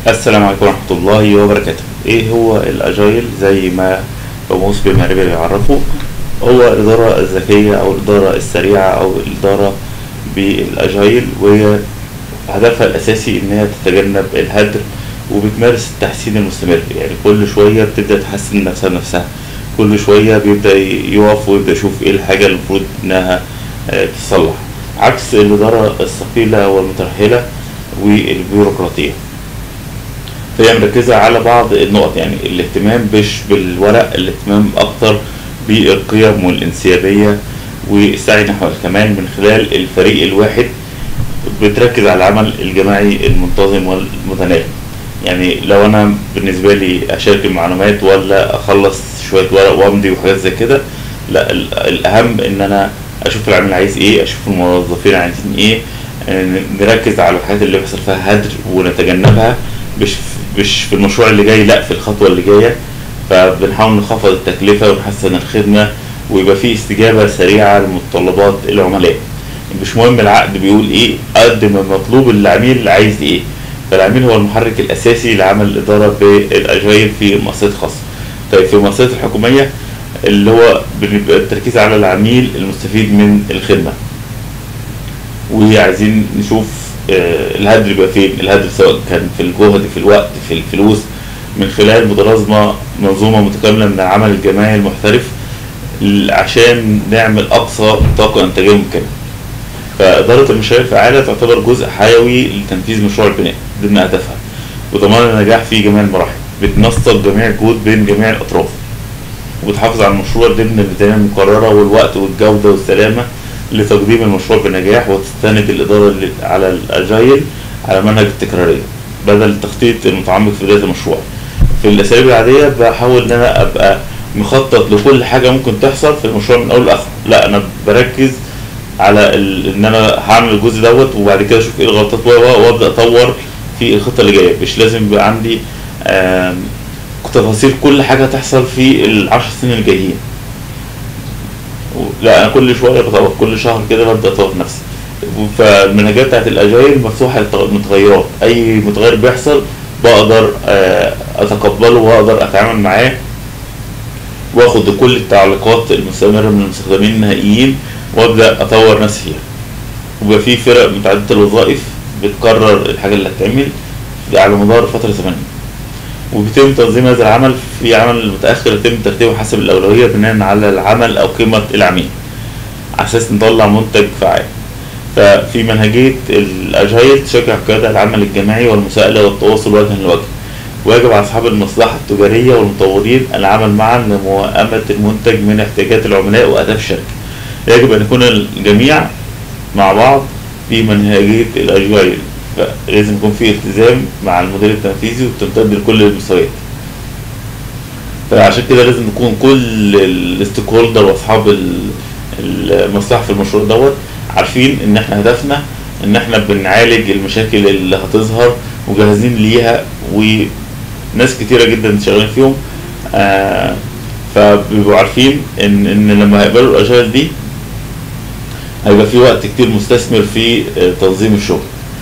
السلام عليكم ورحمة الله وبركاته ايه هو الاجايل زي ما بموس بمهربي بيعرفه هو الإدارة الذكية أو الإدارة السريعة أو الإدارة بالأجايل وهي هدفها الأساسي إن هي تتجنب الهدر وبتمارس التحسين المستمر يعني كل شوية بتبدأ تحسن نفسها بنفسها كل شوية بيبدأ يقف ويبدأ يشوف ايه الحاجة اللي المفروض إنها آه، تتصلح عكس الإدارة الثقيلة والمترهلة والبيروقراطية فهي مركزة على بعض النقط يعني الاهتمام مش بالورق الاهتمام أكتر بالقيم والانسيابية والسعي نحو الكمال من خلال الفريق الواحد بتركز على العمل الجماعي المنتظم والمتناغم يعني لو أنا بالنسبة لي أشارك المعلومات ولا أخلص شوية ورق وأمضي وحاجات زي كده لا ال- الأهم إن أنا أشوف العميل عايز إيه أشوف الموظفين عايزين إيه آه، نركز على الحاجات اللي بيحصل فيها هدر ونتجنبها مش مش في المشروع اللي جاي لا في الخطوة اللي جاية فبنحاول نخفض التكلفة ونحسن الخدمة ويبقى في استجابة سريعة لمتطلبات العملاء مش مهم العقد بيقول ايه قد ما مطلوب العميل عايز ايه فالعميل هو المحرك الاساسي لعمل الاداره بالاجايل في المؤسسات الخاصه طيب في المؤسسات الحكوميه اللي هو بيبقى التركيز على العميل المستفيد من الخدمه وعايزين نشوف آه، الهدر يبقى فين الهدر سواء كان في الجهد في الوقت في الفلوس من خلال متلازمة منظومة متكاملة من العمل الجماعي المحترف ل- عشان نعمل أقصى طاقة إنتاجية ممكنة فإدارة المشاريع الفعالة تعتبر جزء حيوي لتنفيذ مشروع البناء ضمن أهدافها وضمان النجاح في جميع المراحل بتنسق جميع الجهود بين جميع الأطراف وبتحافظ على المشروع ضمن الميزانية المقررة والوقت والجودة والسلامة لتقديم المشروع بنجاح وتستند الإدارة لل- على الأجايل على منهج التكرارية بدل التخطيط المتعمق في بداية المشروع في الأساليب العادية بحاول إن أنا أبقى مخطط لكل حاجة ممكن تحصل في المشروع من أول لآخر لا أنا بركز على ال... إن أنا هعمل الجزء دوت وبعد كده أشوف إيه الغلطات و- و- وأبدأ أطور في الخطة اللي جاية مش لازم يبقى عندي آم، تفاصيل كل حاجة تحصل في العشر سنين الجايين لا انا كل شويه بطور كل شهر كده ببدا اطور نفسي فالمنهجيه بتاعت الاجايل مفتوحه للمتغيرات اي متغير بيحصل بقدر آه، اتقبله واقدر اتعامل معاه واخد كل التعليقات المستمره من المستخدمين النهائيين وابدا اطور نفسي فيها ويبقى في فرق متعدده الوظائف بتكرر الحاجه اللي هتتعمل على مدار فتره زمنيه وبيتم تنظيم هذا العمل في عمل متأخر يتم ترتيبه حسب الأولوية بناء على العمل أو قيمة العميل على أساس نطلع منتج فعال ففي منهجية الأجايل تشجع قيادة العمل الجماعي والمساءلة والتواصل وجها لوجه ويجب على أصحاب المصلحة التجارية والمطورين العمل معا لموائمة المنتج من احتياجات العملاء وأهداف الشركة يجب أن يكون الجميع مع بعض في منهجية الأجايل فلازم يكون في التزام مع المدير التنفيذي وتمتد لكل المستويات فعشان كده لازم نكون كل الستيك هولدر واصحاب ال- المصلحه في المشروع دوت عارفين ان احنا هدفنا ان احنا بنعالج المشاكل اللي هتظهر وجاهزين ليها وناس كتيره جدا شغالين فيهم آه فبيبقوا عارفين ان ان لما هيقبلوا الاجال دي هيبقى في وقت كتير مستثمر في آه، تنظيم الشغل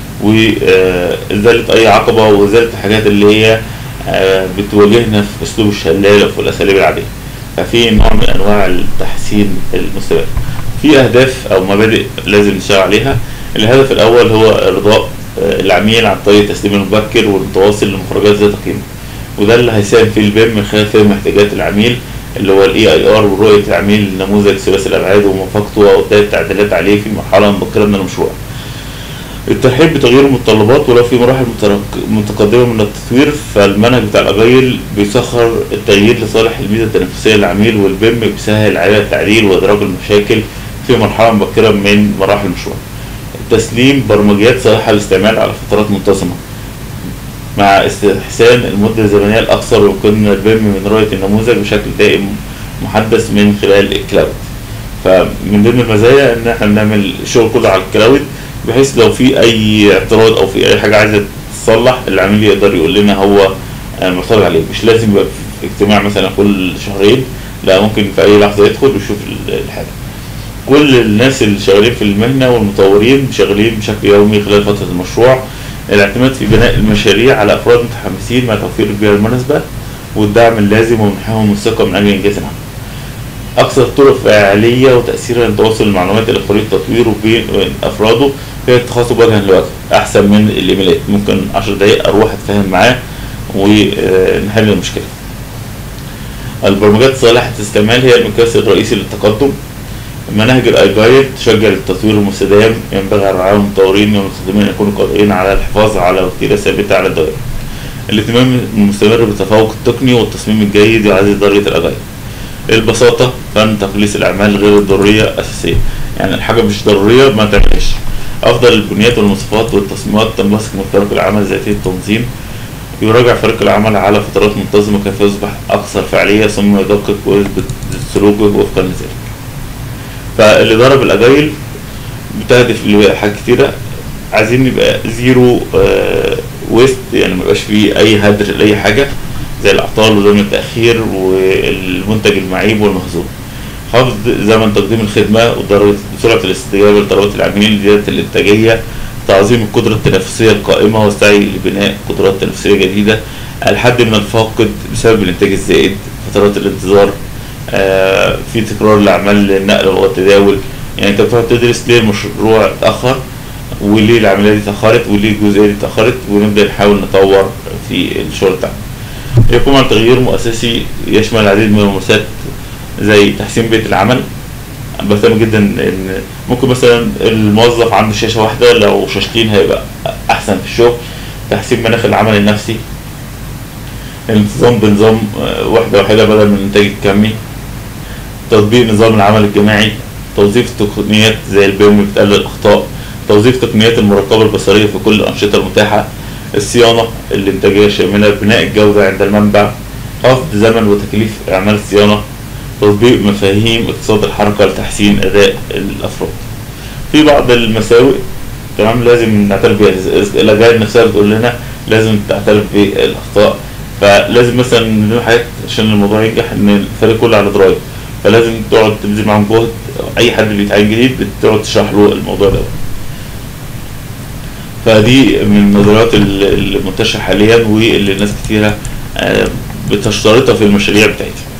وإزالة أي عقبة وإزالة الحاجات اللي هي آه، بتواجهنا في أسلوب الشلال وفي الأساليب العادية ففي نوع من أنواع التحسين المستمر في أهداف أو مبادئ لازم نشتغل عليها الهدف الأول هو إرضاء آه، العميل عن طريق التسليم المبكر والمتواصل لمخرجات ذات قيمة وده اللي هيساهم في البيم من خلال فهم احتياجات العميل اللي هو الاي اي ار ورؤيه العميل لنموذج ثلاثي الابعاد وموافقته وابداء التعديلات عليه في مرحله مبكره من المشروع. الترحيب بتغيير المتطلبات ولو في مراحل مترك- متقدمة من التطوير فالمنهج بتاع الأجايل بيسخر التغيير لصالح الميزة التنافسية للعميل والبيم بيسهل عليها التعديل وإدراج المشاكل في مرحلة مبكرة من مراحل المشروع. تسليم برمجيات صالحة للاستعمال على فترات منتظمة مع استحسان المدة الزمنية الأقصر ويمكن من البيم من رؤية النموذج بشكل دائم محدث من خلال الكلاود. فمن ضمن المزايا ان احنا بنعمل الشغل كله على الكلاود بحيث لو في اي اعتراض او في اي حاجه عايزه تتصلح العميل يقدر يقول لنا هو آه، معترض عليه مش لازم يبقى في اجتماع مثلا كل شهرين لا ممكن في اي لحظه يدخل ويشوف ال- الحاجه كل الناس اللي شغالين في المهنه والمطورين شغالين بشكل يومي خلال فتره المشروع الاعتماد في بناء المشاريع على أفراد متحمسين مع توفير البيئة المناسبة والدعم اللازم ومنحهم الثقة من أجل إنجاز العمل. أكثر الطرق فعالية وتأثيرا لتواصل المعلومات إلى فريق تطويره بين أفراده هي التخاطب وجها لوجه أحسن من الإيميلات ممكن عشر دقايق أروح أتفاهم معاه ونحل المشكلة. البرمجات صالحة الاستعمال هي المقياس الرئيسي للتقدم مناهج الايجايد تشجع التطوير المستدام ينبغي على الرعاة المطورين والمستخدمين ان يكونوا قادرين على الحفاظ على وتيرة ثابتة على الدوائر الاهتمام المستمر بالتفوق التقني والتصميم الجيد يعزز درجة الاجايد البساطة فن تقليص الأعمال غير الضرورية أساسية يعني الحاجة مش ضرورية ما تعملهاش أفضل البنيات والمواصفات والتصميمات تنبثق من فريق العمل ذاتي التنظيم يراجع فريق العمل على فترات منتظمة كيف يصبح أكثر فعالية ثم يدقق ويثبت سلوكه وفقا لذلك فالإدارة بالأجايل بتهدف لحاجات كتيرة عايزين يبقى زيرو آه ويست يعني ميبقاش فيه أي هدر لأي حاجة زي الأعطال وزمن التأخير والمنتج المعيب والمهزوم حفظ زمن تقديم الخدمة ودرجة سرعة الاستجابة لطلبات العميل زيادة الإنتاجية تعظيم القدرة التنافسية القائمة والسعي لبناء قدرات تنافسية جديدة الحد من الفاقد بسبب الإنتاج الزائد فترات الانتظار آه في تكرار الأعمال للنقل والتداول يعني أنت بتقعد تدرس ليه المشروع اتأخر وليه العملية دي اتأخرت وليه الجزئية دي اتأخرت ونبدأ نحاول نطور في الشغل بتاعنا. يقوم على تغيير مؤسسي يشمل العديد من الممارسات زي تحسين بيئة العمل بهتم جدا ان ممكن مثلا الموظف عنده شاشه واحده لو شاشتين هيبقى احسن في الشغل تحسين مناخ العمل النفسي الانتظام بنظام وحده واحده بدل من الانتاج الكمي تطبيق نظام العمل الجماعي توظيف التقنيات زي البيم بتقلل الاخطاء توظيف تقنيات المراقبه البصريه في كل الانشطه المتاحه الصيانه الانتاجيه شامله بناء الجوده عند المنبع خفض زمن وتكليف اعمال الصيانه تطبيق مفاهيم اقتصاد الحركة لتحسين أداء الأفراد. في بعض المساوئ تمام لازم نعترف بيها الأجيال نفسها بتقول لنا لازم تعترف بالأخطاء فلازم مثلا نعمل حاجات عشان الموضوع ينجح إن الفريق كله على دراية فلازم تقعد تبذل معاهم جهد أي حد بيتعين جديد بتقعد تشرح له الموضوع ده. فدي من النظريات المنتشرة حاليا واللي ناس كتيرة بتشترطها في المشاريع بتاعتها.